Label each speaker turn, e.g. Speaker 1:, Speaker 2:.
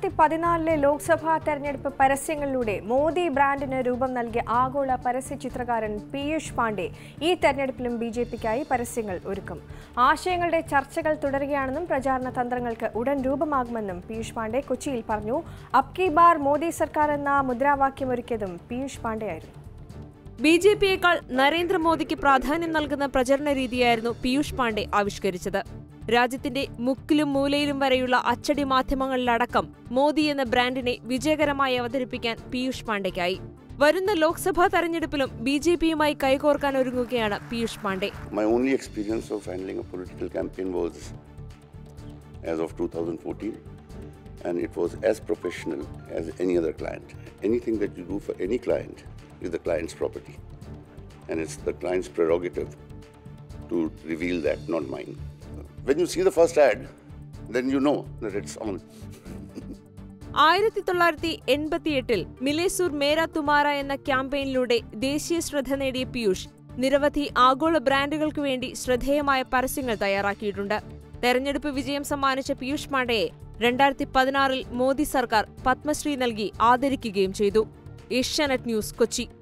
Speaker 1: രണ്ടായിരത്തി പതിനാലിലെ ലോക്സഭാ തെരഞ്ഞെടുപ്പ് പരസ്യങ്ങളിലൂടെ മോദി ബ്രാൻഡിന് രൂപം നൽകിയ ആഗോള പരസ്യ ചിത്രകാരൻ പീയൂഷ് പാണ്ഡെ ഈ തെരഞ്ഞെടുപ്പിലും ബി ജെ പിക്കായി പരസ്യങ്ങൾ ഒരുക്കും ആശയങ്ങളുടെ ചർച്ചകൾ തുടരുകയാണെന്നും പ്രചാരണ തന്ത്രങ്ങൾക്ക് ഉടൻ രൂപമാകുമെന്നും പീയൂഷ് പാണ്ഡെ കൊച്ചിയിൽ പറഞ്ഞു അബ് കി ബാർ മോദി സർക്കാർ എന്ന മുദ്രാവാക്യമൊരുക്കിയതും പീയൂഷ് പാണ്ഡെയായിരുന്നു
Speaker 2: ബി ജെ പിയേക്കാൾ നരേന്ദ്രമോദിക്ക് പ്രാധാന്യം നൽകുന്ന പ്രചരണ രീതിയായിരുന്നു പീയൂഷ് പാണ്ഡെ ആവിഷ്കരിച്ചത് രാജ്യത്തിന്റെ മുക്കിലും മൂലയിലും വരെയുള്ള അച്ചടി മാധ്യമങ്ങളിലടക്കം മോദി എന്ന ബ്രാൻഡിനെ വിജയകരമായി അവതരിപ്പിക്കാൻ പീയൂഷ് പാണ്ഡെയ്ക്കായി വരുന്ന ലോക്സഭാ തെരഞ്ഞെടുപ്പിലും ബി ജെ പിയുമായി കൈകോർക്കാൻ ഒരുങ്ങുകയാണ് Piyush Pandey
Speaker 3: My only experience of handling a political campaign was as of 2014, and it was as professional as any other client. Anything that you do for any client is the client's property, and it's the client's prerogative to reveal that, not mine. When you see the first ad, then you know that it's on.
Speaker 2: ആയിരത്തി തൊള്ളായിരത്തി എൺപത്തിയെട്ടിൽ മിലേസൂർ മേര തുമാര എന്ന ക്യാമ്പയിനിലൂടെ ദേശീയ ശ്രദ്ധ നേടിയ പീയൂഷ് നിരവധി ആഗോള ബ്രാൻഡുകൾക്ക് വേണ്ടി ശ്രദ്ധേയമായ പരസ്യങ്ങൾ തയ്യാറാക്കിയിട്ടുണ്ട് തെരഞ്ഞെടുപ്പ് വിജയം സമ്മാനിച്ച പീയൂഷ് പാണ്ഡെയെ രണ്ടായിരത്തി പതിനാറിൽ മോദി സർക്കാർ പത്മശ്രീ നൽകി ആദരിക്കുകയും ചെയ്തു ഏഷ്യാനെറ്റ് ന്യൂസ് കൊച്ചി